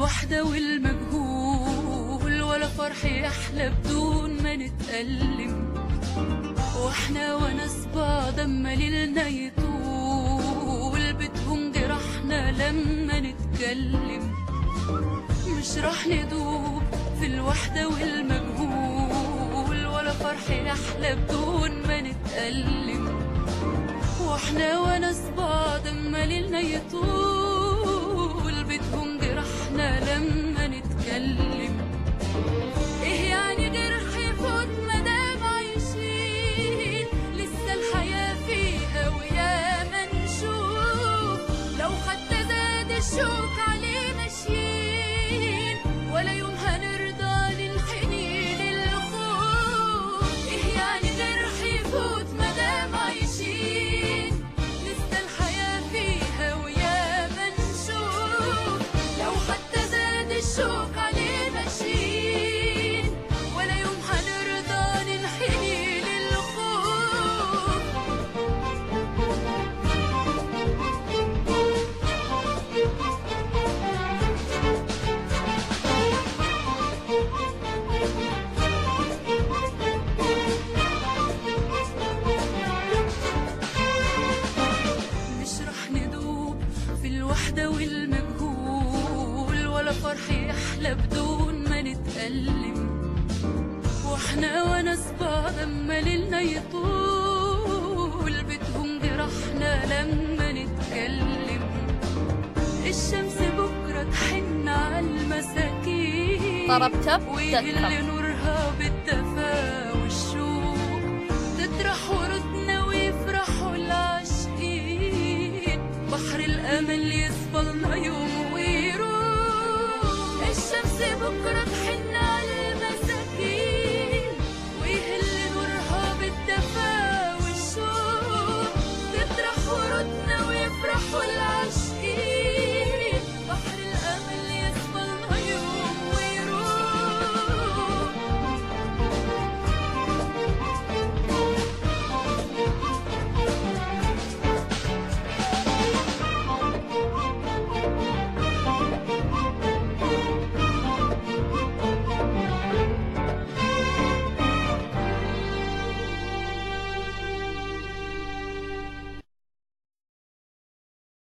الوحدة والمجهول ولا فرح يحلى بدون ما نتألم واحنا وناس بعض اما ليلنا يطول بتهون جراحنا لما نتكلم مش راح ندوب في الوحدة والمجهول ولا فرح يحلى بدون ما نتألم واحنا وناس بعض اما ليلنا يطول بتهون جراحنا لما نتكلم ايه يعني جرح يفوت مدام عايشين لسه الحياة فيها وياما نشوف لو حتى زاد الشوك عليه ماشيين ولا يوم هنرضى للحنين الخوف ايه يعني جرح يفوت مدام عايشين لسه الحياة فيها وياما نشوف لو حتى زاد الشوك عليه ماشيين ولا يوم هنرضى ننحني للخوف مش رح ندوب في الوحدة والمجهول ولا فرح يحلى بدون ما نتألم واحنا وناس بعض اما ليلنا يطول بتهون جراحنا لما نتكلم الشمس بكرة تحن على المساكين طربتب ويهل تذكر. نورها بالدفا والشوق تطرح وردنا ويفرحوا العاشقين بحر الأمل يصفلنا يوم